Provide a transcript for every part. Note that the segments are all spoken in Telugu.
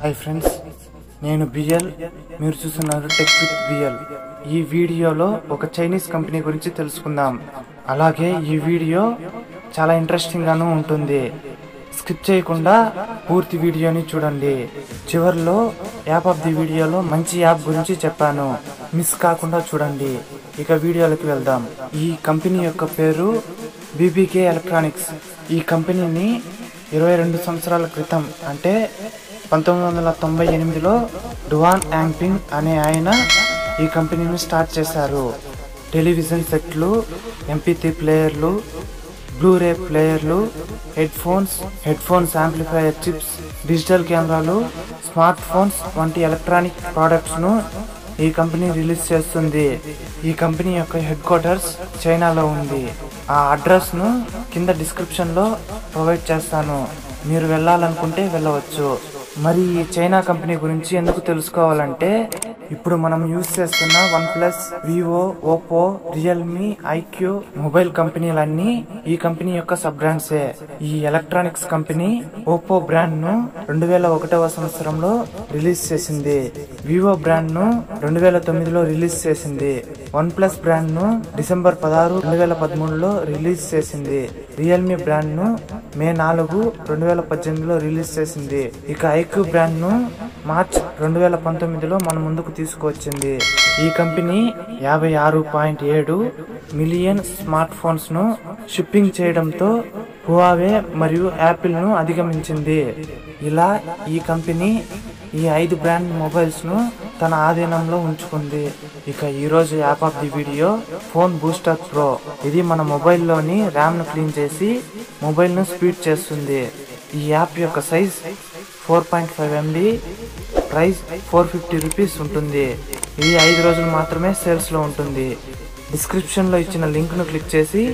హాయ్ ఫ్రెండ్స్ నేను బిఎల్ మీరు చూస్తున్నారు టెక్ విత్ బిఎల్ ఈ వీడియోలో ఒక చైనీస్ కంపెనీ గురించి తెలుసుకుందాం అలాగే ఈ వీడియో చాలా ఇంట్రెస్టింగ్ గాను ఉంటుంది స్కిప్ చేయకుండా పూర్తి వీడియోని చూడండి చివరిలో యాప్ ఆఫ్ ది వీడియోలో మంచి యాప్ గురించి చెప్పాను మిస్ కాకుండా చూడండి ఇక వీడియోలోకి వెళ్దాం ఈ కంపెనీ యొక్క పేరు బీబీకే ఎలక్ట్రానిక్స్ ఈ కంపెనీని ఇరవై రెండు సంవత్సరాల క్రితం అంటే పంతొమ్మిది వందల తొంభై ఎనిమిదిలో డువాన్ యాంగ్పింగ్ అనే ఆయన ఈ కంపెనీని స్టార్ట్ చేశారు టెలివిజన్ సెట్లు ఎంపీ త్రీ ప్లేయర్లు బ్లూరే ప్లేయర్లు headphones headphones amplifier chips digital కెమెరాలు స్మార్ట్ ఫోన్స్ వంటి ఎలక్ట్రానిక్ ప్రోడక్ట్స్ ను ఈ కంపెనీ రిలీజ్ చేస్తుంది ఈ కంపెనీ యొక్క హెడ్ క్వార్టర్స్ చైనాలో ఉంది ఆ అడ్రస్ ను కింద డిస్క్రిప్షన్ లో ప్రొవైడ్ చేస్తాను మీరు వెళ్ళాలనుకుంటే వెళ్ళవచ్చు మరి ఈ చైనా కంపెనీ గురించి ఎందుకు తెలుసుకోవాలంటే ఇప్పుడు మనం యూజ్ చేస్తున్న OnePlus Vivo Oppo Realme iQOO mobile కంపెనీలన్నీ ఈ కంపెనీ యొక్క సబ్ బ్రాండ్సే ఈ ఎలక్ట్రానిక్స్ కంపెనీ ఓపో బ్రాండ్ ను రెండు వేల ఒకటవ సంవత్సరంలో రిలీజ్ చేసింది వివో బ్రాండ్ ను రెండు వేల తొమ్మిదిలో రిలీజ్ చేసింది వన్ ప్లస్ బ్రాండ్ ను డిసెంబర్ పదహారు రెండు వేల పదమూడులో రిలీజ్ చేసింది రియల్మీ బ్రాండ్ ను మే నాలుగు రెండు వేల పద్దెనిమిదిలో రిలీజ్ చేసింది ఇక ఐక్యూ బ్రాండ్ ను మార్చ్ రెండు వేల పంతొమ్మిదిలో మన ముందుకు తీసుకువచ్చింది ఈ కంపెనీ యాభై ఆరు పాయింట్ ఏడు మిలియన్ స్మార్ట్ ఫోన్స్ ను షిప్పింగ్ చేయడంతో హువావే మరియు యాపిల్ ను అధిగమించింది ఇలా ఈ కంపెనీ ఈ ఐదు బ్రాండ్ మొబైల్స్ ను తన ఆధీనంలో ఉంచుకుంది ఇక ఈ రోజు app of the video phone booster pro ఇది మన మొబైల్లోని ర్యామ్ ను క్లీన్ చేసి మొబైల్ ను స్పీడ్ చేస్తుంది ఈ యాప్ యొక్క size four point five MB price four fifty rupees ఉంటుంది ఇది ఐదు రోజులు మాత్రమే సేల్స్ లో ఉంటుంది డిస్క్రిప్షన్ లో ఇచ్చిన లింక్ ను క్లిక్ చేసి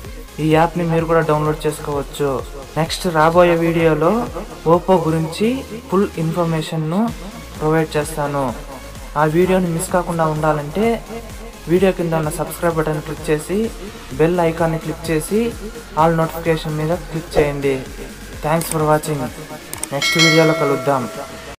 ఈ యాప్ ని మీరు కూడా డౌన్లోడ్ చేసుకోవచ్చు నెక్స్ట్ రాబోయే వీడియోలో ఓపో గురించి ఫుల్ ఇన్ఫర్మేషన్ ను ప్రొవైడ్ చేస్తాను ఆ వీడియోని మిస్ కాకుండా ఉండాలంటే వీడియో కింద ఉన్న సబ్స్క్రైబ్ బటన్ క్లిక్ చేసి బెల్ ఐకాన్ని క్లిక్ చేసి ఆల్ నోటిఫికేషన్ మీద క్లిక్ చేయండి థ్యాంక్స్ ఫర్ వాచింగ్ నెక్స్ట్ వీడియోలో కలుద్దాం